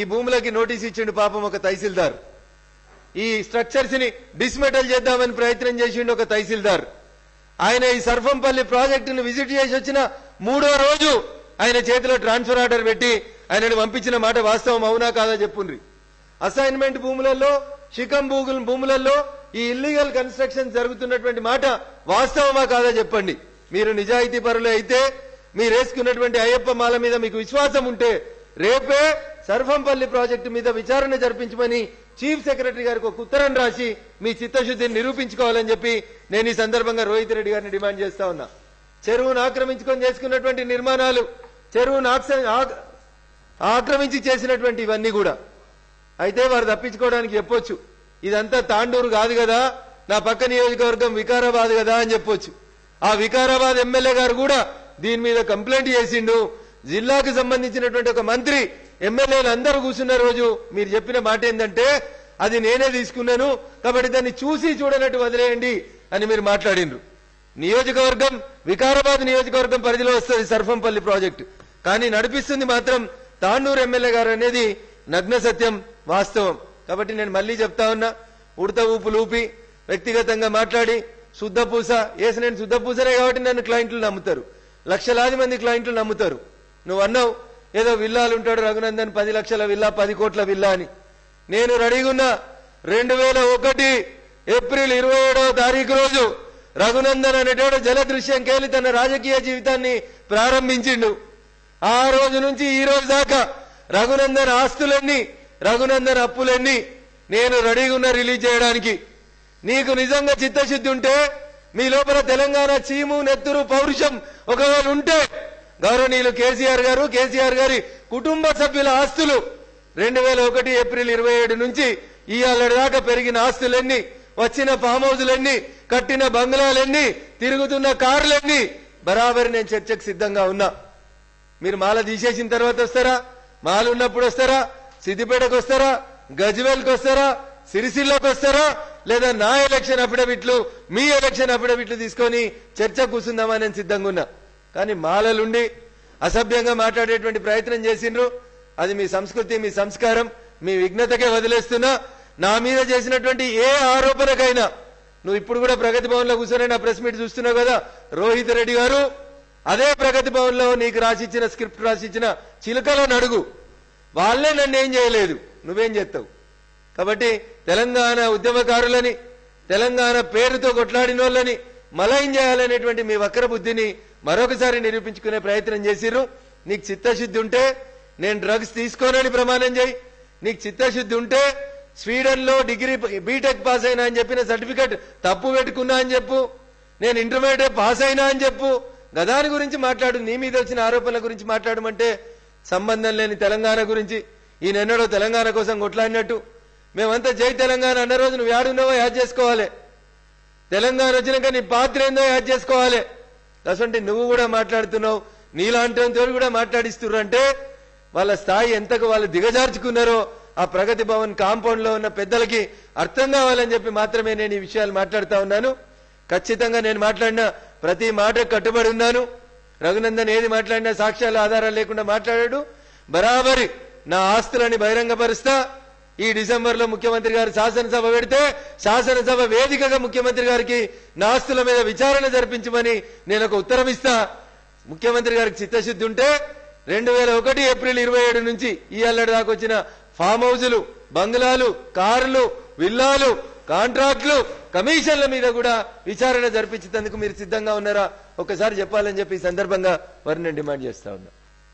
భూములకి notice ఇచ్చిండు పాపం ఒక తహసీల్దార్ ఈ స్ట్రక్చర్స్ ని డిస్మెటల్ చేద్దామని ప్రయత్నం చేసిండు ఒక తహసీల్దార్ ఆయన ఈ సర్ఫంపల్లి ప్రాజెక్టును విజిట్ చేసి వచ్చిన మూడో రోజు ఆయన చేతిలో ట్రాన్స్ఫర్ ఆర్డర్ పెట్టి ఆయనను పంపించిన మాట వాస్తవం అవునా కాదా చెప్పుండ్రి అసైన్మెంట్ భూములలో శిఖం భూముల భూములలో ఈ ఇల్లీగల్ కన్స్ట్రక్షన్ జరుగుతున్నటువంటి మాట వాస్తవమా కాదా చెప్పండి మీరు నిజాయితీ పరులు అయితే మీరు వేసుకున్నటువంటి అయ్యప్ప మాల మీద మీకు విశ్వాసం ఉంటే రేపే సర్ఫంపల్లి ప్రాజెక్టు మీద విచారణ జరిపించమని చీఫ్ సెక్రటరీ గారికి ఒక ఉత్తరం రాసి మీ చిత్తశుద్ధిని నిరూపించుకోవాలని చెప్పి నేను ఈ సందర్భంగా రోహిత్ రెడ్డి గారిని డిమాండ్ చేస్తా ఉన్నా చెరువును ఆక్రమించుకొని చేసుకున్నటువంటి నిర్మాణాలు చెరువును ఆక్స- ఆక్- ఆక్రమించి చేసినటువంటి ఇవన్నీ కూడా అయితే వారు తప్పించుకోవడానికి చెప్పొచ్చు ఇదంతా తాండూరు కాదు కదా నా పక్క నియోజకవర్గం వికారాబాద్ కదా అని చెప్పొచ్చు ఆ వికారాబాద్ ఎమ్మెల్యే గారు కూడా దీని మీద కంప్లైంట్ చేసిండు జిల్లాకు సంబంధించినటువంటి ఒక మంత్రి ఎమ్మెల్యేలు అందరూ కూర్చున్న రోజు మీరు చెప్పిన మాట ఏంటంటే అది నేనే తీసుకున్నాను కాబట్టి దాన్ని చూసి చూడనట్టు వదిలేయండి అని మీరు మాట్లాడిండ్రు నియోజకవర్గం వికారాబాద్ నియోజకవర్గం పరిధిలో వస్తుంది సర్ఫంపల్లి ప్రాజెక్టు కానీ నడిపిస్తుంది మాత్రం తాండూరు ఎమ్మెల్యే గారు అనేది నగ్న సత్యం వాస్తవం కాబట్టి నేను మళ్ళీ చెప్తా ఉన్నా ఉడత ఊపులు ఊపి వ్యక్తిగతంగా మాట్లాడి శుద్ధపూస వేసి నేను శుద్ధపూసనే కాబట్టి నన్ను క్లయింట్లు నమ్ముతారు లక్షలాది మంది క్లయింట్లు నమ్ముతారు నువ్వు అన్నావు ఏదో విల్లాలు ఉంటాడు రఘునందన్ పది లక్షల విల్లా పది కోట్ల విల్లా అని నేను రెడీగా ఉన్నా రెండు వేల ఒకటి ఏప్రిల్ ఇరవై ఏడవ తారీఖు రోజు రఘునందన్ అనేటోడు జలదృశ్యంకెళ్ళి తన రాజకీయ జీవితాన్ని ప్రారంభించిండు ఆ రోజు నుంచి ఈ రోజు దాకా రఘునందన్ ఆస్తులన్నీ రఘునందన్ అప్పులన్నీ నేను రెడీగా ఉన్నా రిలీజ్ చేయడానికి నీకు నిజంగా చిత్తశుద్ధి ఉంటే మీ లోపల తెలంగాణ చీము నెత్తురు పౌరుషం ఒకవేళ ఉంటే గౌరవనీయులు కేసీఆర్ గారు కేసీఆర్ గారి కుటుంబ సభ్యుల ఆస్తులు రెండు వేల ఒకటి ఏప్రిల్ ఇరవై ఏడు నుంచి ఇవాళ దాకా పెరిగిన ఆస్తులన్నీ వచ్చిన ఫామ్ హౌజులన్నీ కట్టిన బంగ్లాలన్నీ తిరుగుతున్న కార్లన్నీ బరాబరి నేను చర్చకు సిద్ధంగా ఉన్నా మీరు మాల తీసేసిన తర్వాత వస్తారా మాల ఉన్నప్పుడు వస్తారా సిద్దిపేటకు వస్తారా గజ్వేల్కి వస్తారా సిరిసిల్లకు వస్తారా లేదా నా ఎలక్షన్ అఫిడవిట్లు మీ ఎలక్షన్ అఫిడవిట్లు తీసుకొని చర్చ కూర్చుందామని నేను సిద్ధంగా ఉన్నా కానీ మాలలుండి అసభ్యంగా మాట్లాడేటువంటి ప్రయత్నం చేసిండ్రు అది మీ సంస్కృతి మీ సంస్కారం మీ విఘ్నతకే వదిలేస్తున్నా నా మీద చేసినటువంటి ఏ ఆరోపణకైనా నువ్వు ఇప్పుడు కూడా ప్రగతి భవన్ లో కూర్చొని నా ప్రెస్ మీట్ చూస్తున్నావు కదా రోహిత్ రెడ్డి గారు అదే ప్రగతి భవన్ లో నీకు రాసిచ్చిన స్క్రిప్ట్ రాసిచ్చిన చిలుకలను అడుగు వాళ్ళే నన్ను ఏం చేయలేదు నువ్వేం చేస్తావు కాబట్టి తెలంగాణ ఉద్యమకారులని తెలంగాణ పేరుతో కొట్లాడిన వాళ్ళని మలయం చేయాలనేటువంటి మీ వక్ర బుద్ధిని మరొకసారి నిరూపించుకునే ప్రయత్నం చేసిర్రు నీకు చిత్తశుద్ధి ఉంటే నేను డ్రగ్స్ తీసుకోనని ప్రమాణం చేయి నీకు చిత్తశుద్ధి ఉంటే స్వీడన్ లో డిగ్రీ బీటెక్ పాస్ అయినా అని చెప్పిన సర్టిఫికెట్ తప్పు పెట్టుకున్నా అని చెప్పు నేను ఇంటర్మీడియట్ పాస్ అయినా అని చెప్పు గదాని గురించి మాట్లాడు నీ మీద వచ్చిన ఆరోపణల గురించి మాట్లాడమంటే సంబంధం లేని తెలంగాణ గురించి ఈయనెన్నడో తెలంగాణ కోసం కొట్లాడినట్టు మేమంతా జై తెలంగాణ అన్న రోజు నువ్వు యాడున్నావో యాడ్ చేసుకోవాలి తెలంగాణ వచ్చినాక నీ పాత్ర ఏందో యాడ్ చేసుకోవాలి అసంటే నువ్వు కూడా మాట్లాడుతున్నావు నీలాంటి కూడా మాట్లాడిస్తున్నారు అంటే వాళ్ళ స్థాయి ఎంతకు వాళ్ళు దిగజార్చుకున్నారో ఆ ప్రగతి భవన్ కాంపౌండ్ లో ఉన్న పెద్దలకి అర్థం కావాలని చెప్పి మాత్రమే నేను ఈ విషయాలు మాట్లాడుతా ఉన్నాను ఖచ్చితంగా నేను మాట్లాడిన ప్రతి మాట కట్టుబడి ఉన్నాను రఘునందన్ ఏది మాట్లాడినా సాక్ష్యాలు ఆధారాలు లేకుండా మాట్లాడాడు బరాబరి నా ఆస్తులని బహిరంగపరుస్తా ఈ డిసెంబర్ లో ముఖ్యమంత్రి గారు శాసనసభ పెడితే శాసనసభ వేదికగా ముఖ్యమంత్రి గారికి నా ఆస్తుల మీద విచారణ జరిపించమని నేను ఒక ఉత్తరం ఇస్తా ముఖ్యమంత్రి గారికి చిత్తశుద్ధి ఉంటే రెండు వేల ఒకటి ఏప్రిల్ ఇరవై ఏడు నుంచి ఈ అల్లడి దాకా వచ్చిన ఫామ్ హౌజులు బంగ్లాలు కార్లు విల్లాలు కాంట్రాక్టులు కమిషన్ల మీద కూడా విచారణ జరిపించేందుకు మీరు సిద్ధంగా ఉన్నారా ఒకసారి చెప్పాలని చెప్పి ఈ సందర్భంగా వారిని నేను డిమాండ్ చేస్తా ఉన్నా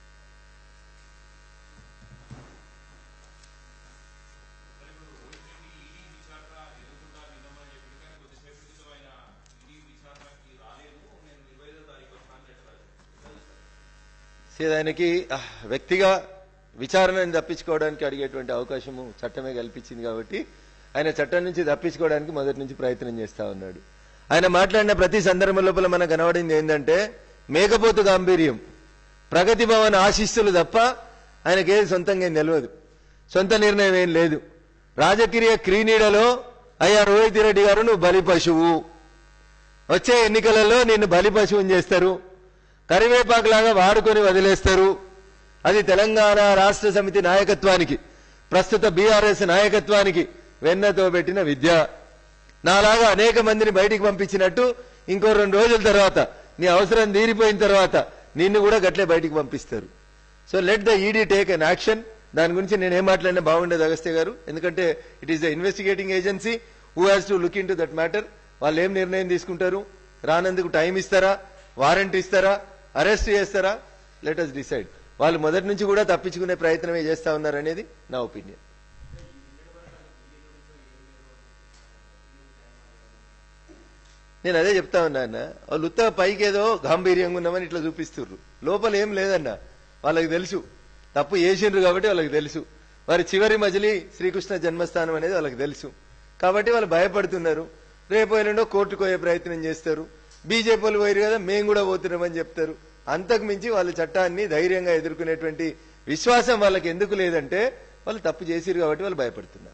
సే- ఆయనకి ఆ, వ్యక్తిగా విచారణను తప్పించుకోవడానికి అడిగేటువంటి అవకాశము చట్టమే కల్పించింది కాబట్టి ఆయన చట్టం నుంచి తప్పించుకోవడానికి మొదటి నుంచి ప్రయత్నం చేస్తా ఉన్నాడు ఆయన మాట్లాడిన ప్రతి సందర్భం లోపల మనకు కనబడింది ఏంటంటే మేకపోతు గాంభీర్యం ప్రగతి భవన్ ఆశిస్తులు తప్ప ఆయనకేది సొంతంగా ఏం తెలియదు సొంత నిర్ణయం ఏం లేదు రాజకీయ క్రీనీడలో అయ్యా రోహిత్ రెడ్డి గారు నువ్వు బలి పశువు వచ్చే ఎన్నికలలో నిన్ను బలి పశువుని చేస్తారు కరివేపాకులాగా వాడుకొని వదిలేస్తారు అది తెలంగాణ రాష్ట్ర సమితి నాయకత్వానికి ప్రస్తుత బీఆర్ఎస్ నాయకత్వానికి వెన్నతో పెట్టిన విద్య నాలాగా అనేక మందిని బయటికి పంపించినట్టు ఇంకో రెండు రోజుల తర్వాత నీ అవసరం తీరిపోయిన తర్వాత నిన్ను కూడా గట్లే బయటికి పంపిస్తారు so let the ED take an action దాని గురించి నేను ఏం మాట్లాడినా బాగుండేది అగస్త్య గారు ఎందుకంటే it is the investigating agency who has to look into that matter వాళ్ళు ఏం నిర్ణయం తీసుకుంటారు రానందుకు టైం ఇస్తారా వారెంట్ ఇస్తారా అరెస్ట్ చేస్తారా లెట్ అస్ డిసైడ్ వాళ్ళు మొదటి నుంచి కూడా తప్పించుకునే ప్రయత్నమే చేస్తా ఉన్నారనేది నా ఒపీనియన్ నేను అదే చెప్తా ఉన్నా అన్న వాళ్ళు ఉత్తగా పైకి ఏదో గాంభీర్యంగా ఉన్నామని ఇట్లా చూపిస్తుర్రు లోపల ఏం లేదన్న వాళ్ళకి తెలుసు తప్పు చేసిండ్రు కాబట్టి వాళ్ళకి తెలుసు వారి చివరి మజిలీ శ్రీకృష్ణ జన్మస్థానం అనేది వాళ్ళకి తెలుసు కాబట్టి వాళ్ళు భయపడుతున్నారు రేపు ఎల్లుండో కోర్టుకు పోయే ప్రయత్నం చేస్తారు బీజేపీ వాళ్ళు పోయారు కదా మేము కూడా పోతున్నామని చెప్తారు అంతకు మించి వాళ్ళ చట్టాన్ని ధైర్యంగా ఎదుర్కొనేటువంటి విశ్వాసం వాళ్ళకి ఎందుకు లేదంటే వాళ్ళు తప్పు చేసిరు కాబట్టి వాళ్ళు భయపడుతున్నారు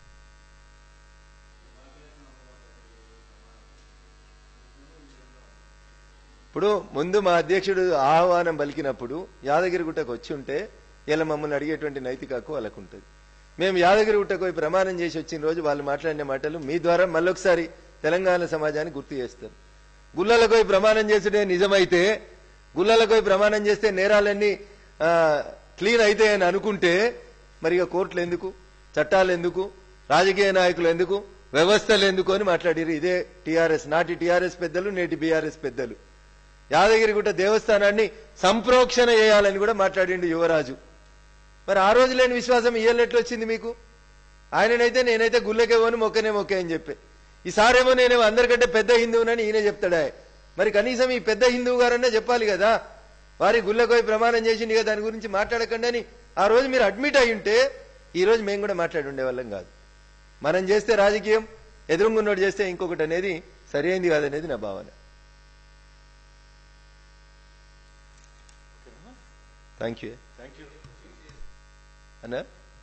ఇప్పుడు ముందు మా అధ్యక్షుడు ఆహ్వానం పలికినప్పుడు యాదగిరిగుట్టకు వచ్చి ఉంటే ఇలా మమ్మల్ని అడిగేటువంటి నైతిక హక్కు వాళ్ళకు ఉంటుంది మేము యాదగిరిగుట్టకు పోయి ప్రమాణం చేసి వచ్చిన రోజు వాళ్ళు మాట్లాడిన మాటలు మీ ద్వారా మళ్ళొకసారి తెలంగాణ సమాజాన్ని గుర్తు చేస్తారు గుళ్ళలకు పోయి ప్రమాణం చేసుడే నిజమైతే గుళ్ళలకు పోయి ప్రమాణం చేస్తే నేరాలన్నీ ఆ, క్లీన్ అవుతాయని అనుకుంటే మరి ఇక కోర్టులు ఎందుకు చట్టాలు ఎందుకు రాజకీయ నాయకులు ఎందుకు వ్యవస్థలు ఎందుకు అని మాట్లాడారు ఇదే టీఆర్ఎస్ నాటి టీఆర్ఎస్ పెద్దలు నేటి బీఆర్ఎస్ పెద్దలు యాదగిరిగుట్ట దేవస్థానాన్ని సంప్రోక్షణ చేయాలని కూడా మాట్లాడిండు యువరాజు మరి ఆ రోజు లేని విశ్వాసం ఇయ్యలెట్లు వచ్చింది మీకు ఆయననైతే నేనైతే గుళ్ళకే పోను మొక్కనే మొక్కే అని చెప్పే ఈసారేమో నేనేమో అందరికంటే పెద్ద హిందువునని ఈయన చెప్తాడా మరి కనీసం ఈ పెద్ద హిందువు గారన్నా చెప్పాలి కదా వారి గుళ్ళకు పోయి ప్రమాణం చేసిండు కదా దాని గురించి మాట్లాడకండి అని ఆ రోజు మీరు అడ్మిట్ అయి ఉంటే ఈ రోజు మేము కూడా మాట్లాడి ఉండేవాళ్ళం కాదు మనం చేస్తే రాజకీయం ఎదురుగున్నోడు చేస్తే ఇంకొకటి అనేది సరైంది కాదనేది నా భావన థ్యాంక్ యూ అన్నా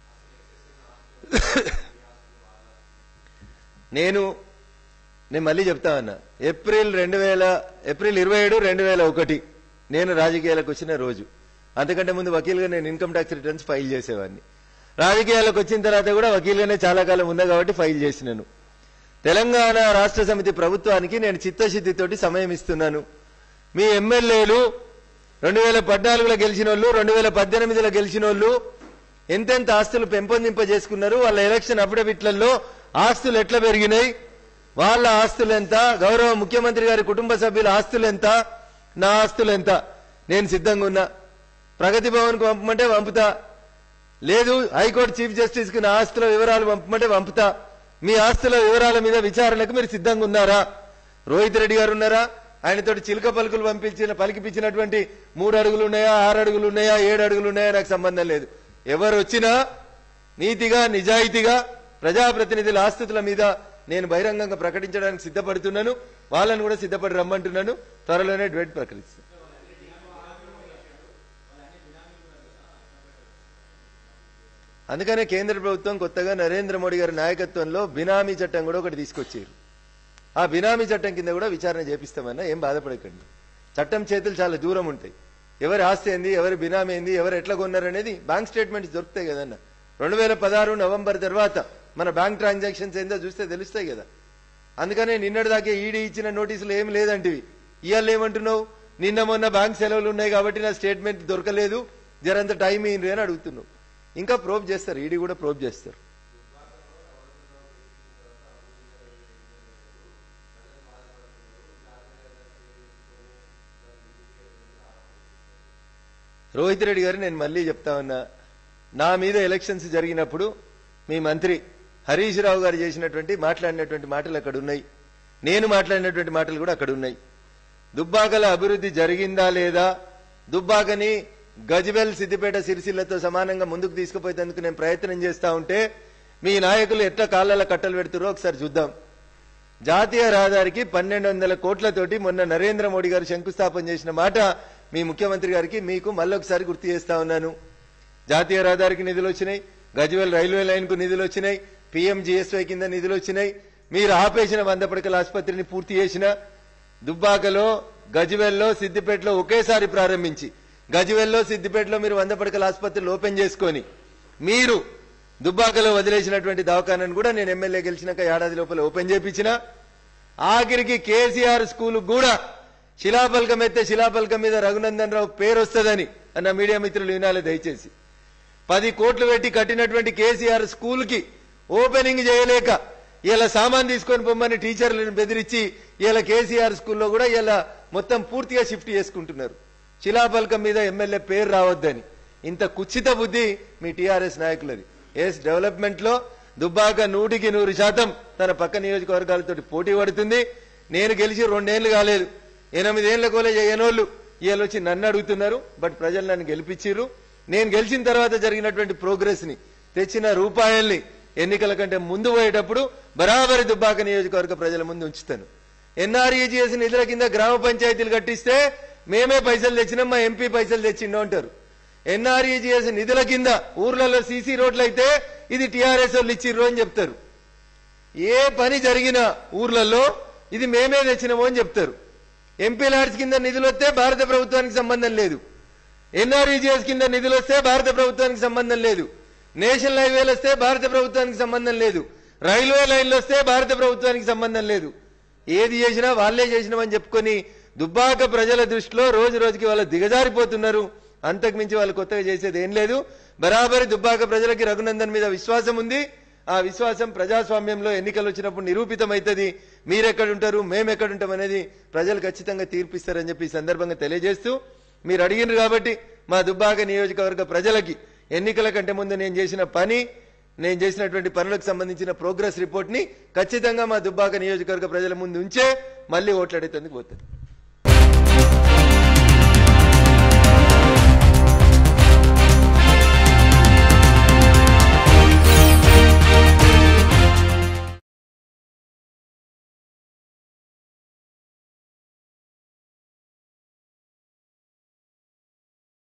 నేను నేను మళ్ళీ చెప్తా అన్నా ఏప్రిల్ రెండు వేల ఏప్రిల్ ఇరవై ఏడు రెండు వేల ఒకటి నేను రాజకీయాలకు వచ్చిన రోజు అంతకంటే ముందు వకీల్గా నేను ఇన్కమ్ ట్యాక్స్ రిటర్న్స్ ఫైల్ చేసేవాడిని రాజకీయాలకు వచ్చిన తర్వాత కూడా వకీల్గానే చాలా కాలం ఉన్నా కాబట్టి ఫైల్ చేసినాను తెలంగాణ రాష్ట్ర సమితి ప్రభుత్వానికి నేను చిత్తశుద్ధితోటి సమయం ఇస్తున్నాను మీ ఎమ్మెల్యేలు రెండు వేల పద్నాలుగులో గెలిచిన వాళ్ళు రెండు వేల పద్దెనిమిదిలో గెలిచిన వాళ్ళు ఎంతెంత ఆస్తులు పెంపొందింపజేసుకున్నారు వాళ్ళ ఎలక్షన్ అఫిడవిట్లలో ఆస్తులు ఎట్లా పెరిగినాయి వాళ్ళ ఆస్తులు ఎంత గౌరవ ముఖ్యమంత్రి గారి కుటుంబ సభ్యుల ఆస్తులు ఎంత నా ఆస్తులు ఎంత నేను సిద్ధంగా ఉన్నా ప్రగతి భవన్ కు పంపమంటే పంపుతా లేదు హైకోర్టు చీఫ్ జస్టిస్ కి నా ఆస్తుల వివరాలు పంపమంటే పంపుతా మీ ఆస్తుల వివరాల మీద విచారణకు మీరు సిద్ధంగా ఉన్నారా రోహిత్ రెడ్డి గారు ఉన్నారా ఆయనతోటి చిలుక పలుకులు పంపించిన పలికిపించినటువంటి మూడు అడుగులు ఉన్నాయా ఆరు అడుగులు ఉన్నాయా ఏడు అడుగులు ఉన్నాయా నాకు సంబంధం లేదు ఎవరు వచ్చినా నీతిగా నిజాయితీగా ప్రజాప్రతినిధుల ఆస్తుల మీద నేను బహిరంగంగా ప్రకటించడానికి సిద్ధపడుతున్నాను వాళ్ళని కూడా సిద్ధపడి రమ్మంటున్నాను త్వరలోనే డ్వెట్ ప్రకటిస్తాను అందుకనే కేంద్ర ప్రభుత్వం కొత్తగా నరేంద్ర మోడీ గారి నాయకత్వంలో బినామీ చట్టం కూడా ఒకటి తీసుకొచ్చారు ఆ బినామీ చట్టం కింద కూడా విచారణ చేపిస్తామన్నా ఏం బాధపడకండి చట్టం చేతులు చాలా దూరం ఉంటాయి ఎవరి ఆస్తి ఏంది ఎవరి బినామీ ఏంది ఎవరు ఎట్లా కొన్నారనేది బ్యాంక్ స్టేట్మెంట్స్ దొరుకుతాయి కదన్న రెండు వేల పదహారు నవంబర్ తర్వాత మన బ్యాంక్ ట్రాన్సాక్షన్స్ ఏందో చూస్తే తెలుస్తాయి కదా అందుకనే నిన్నటిదాకే ఈడీ ఇచ్చిన నోటీసులు ఏం లేదంటివి ఇవాళ ఏమంటున్నావు నిన్న మొన్న బ్యాంక్ సెలవులు ఉన్నాయి కాబట్టి నా స్టేట్మెంట్ దొరకలేదు జరంత టైం ఏంటి అని అడుగుతున్నావు ఇంకా ప్రోబ్ చేస్తారు ఈడీ కూడా ప్రోబ్ చేస్తారు రోహిత్ రెడ్డి గారు నేను మళ్ళీ చెప్తా ఉన్నా నా మీద ఎలక్షన్స్ జరిగినప్పుడు మీ మంత్రి హరీష్ రావు గారు చేసినటువంటి మాట్లాడినటువంటి మాటలు అక్కడ ఉన్నాయి నేను మాట్లాడినటువంటి మాటలు కూడా అక్కడ ఉన్నాయి దుబ్బాకల అభివృద్ధి జరిగిందా లేదా దుబ్బాకని గజ్వెల్ సిద్దిపేట సిరిసిల్లతో సమానంగా ముందుకు తీసుకుపోయేందుకు నేను ప్రయత్నం చేస్తా ఉంటే మీ నాయకులు ఎట్లా కాళ్ళ కట్టలు పెడుతురో ఒకసారి చూద్దాం జాతీయ రహదారికి పన్నెండు వందల కోట్లతోటి మొన్న నరేంద్ర మోడీ గారు శంకుస్థాపన చేసిన మాట మీ ముఖ్యమంత్రి గారికి మీకు మళ్ళొకసారి గుర్తు చేస్తా ఉన్నాను జాతీయ రహదారికి నిధులు వచ్చినాయి గజ్వెల్ రైల్వే లైన్ కు నిధులు వచ్చినాయి పీఎంజీఎస్వై కింద నిధులు వచ్చినాయి మీరు ఆపేసిన వంద పడకల ఆసుపత్రిని పూర్తి చేసిన దుబ్బాకలో గజ్వెల్లో సిద్దిపేటలో ఒకేసారి ప్రారంభించి గజ్వెల్లో సిద్దిపేటలో మీరు వంద పడకల ఆసుపత్రులు ఓపెన్ చేసుకొని మీరు దుబ్బాకలో వదిలేసినటువంటి దవాఖానను కూడా నేను ఎమ్మెల్యే గెలిచినాక ఏడాది లోపల ఓపెన్ చేపించిన ఆఖరికి కేసీఆర్ స్కూల్ కూడా శిలాఫలకం ఎత్తే శిలాఫలకం మీద రఘునందన్ రావు పేరు వస్తుందని అన్న మీడియా మిత్రులు వినాలి దయచేసి పది కోట్లు పెట్టి కట్టినటువంటి కేసీఆర్ స్కూల్ కి ఓపెనింగ్ చేయలేక ఇలా సామాన్ తీసుకొని పొమ్మని టీచర్లను బెదిరించి ఇలా కేసీఆర్ స్కూల్లో కూడా ఇలా మొత్తం పూర్తిగా షిఫ్ట్ చేసుకుంటున్నారు శిలాఫలకం మీద ఎమ్మెల్యే పేరు రావద్దని ఇంత కుచ్చిత బుద్ధి మీ టీఆర్ఎస్ నాయకులది ఎస్ డెవలప్మెంట్ లో దుబ్బాక నూటికి నూరు శాతం తన పక్క నియోజకవర్గాలతో పోటీ పడుతుంది నేను గెలిచి రెండేళ్లు కాలేదు ఎనిమిదేళ్ల కోలే చేయనోళ్ళు ఇవాళ వచ్చి నన్ను అడుగుతున్నారు బట్ ప్రజలు నన్ను గెలిపించారు నేను గెలిచిన తర్వాత జరిగినటువంటి ప్రోగ్రెస్ ని తెచ్చిన రూపాయల్ని ఎన్నికల కంటే ముందు పోయేటప్పుడు బరాబరి దుబ్బాక నియోజకవర్గ ప్రజల ముందు ఉంచుతాను ఎన్ఆర్ఈజీఎస్ నిధుల కింద గ్రామ పంచాయతీలు కట్టిస్తే మేమే పైసలు తెచ్చినాం మా ఎంపీ పైసలు తెచ్చిండో అంటారు ఎన్ఆర్ఈజీఎస్ నిధుల కింద ఊర్లలో సీసీ రోడ్లు అయితే ఇది టీఆర్ఎస్ వాళ్ళు ఇచ్చిర్రు అని చెప్తారు ఏ పని జరిగినా ఊర్లలో ఇది మేమే తెచ్చినామో అని చెప్తారు ఎంపీ లాడ్స్ కింద నిధులు వస్తే భారత ప్రభుత్వానికి సంబంధం లేదు ఎన్ఆర్ఈజీఎస్ కింద నిధులు వస్తే భారత ప్రభుత్వానికి సంబంధం లేదు నేషనల్ హైవేలు వస్తే భారత ప్రభుత్వానికి సంబంధం లేదు రైల్వే లైన్లు వస్తే భారత ప్రభుత్వానికి సంబంధం లేదు ఏది చేసినా వాళ్ళే చేసినామని చెప్పుకొని దుబ్బాక ప్రజల దృష్టిలో రోజు రోజుకి వాళ్ళు దిగజారిపోతున్నారు అంతకు మించి వాళ్ళు కొత్తగా చేసేది ఏం లేదు బరాబరి దుబ్బాక ప్రజలకి రఘునందన్ మీద విశ్వాసం ఉంది ఆ విశ్వాసం ప్రజాస్వామ్యంలో ఎన్నికలు వచ్చినప్పుడు నిరూపితమైతుంది మీరెక్కడుంటారు మేమెక్కడుంటాం అనేది ప్రజలు ఖచ్చితంగా తీర్పిస్తారని చెప్పి ఈ సందర్భంగా తెలియజేస్తూ మీరు అడిగినారు కాబట్టి మా దుబ్బాక నియోజకవర్గ ప్రజలకి ఎన్నికల కంటే ముందు నేను చేసిన పని నేను చేసినటువంటి పనులకు సంబంధించిన ప్రోగ్రెస్ రిపోర్ట్ ని ఖచ్చితంగా మా దుబ్బాక నియోజకవర్గ ప్రజల ముందు ఉంచే మళ్ళీ ఓట్లాడేందుకు పోతుంది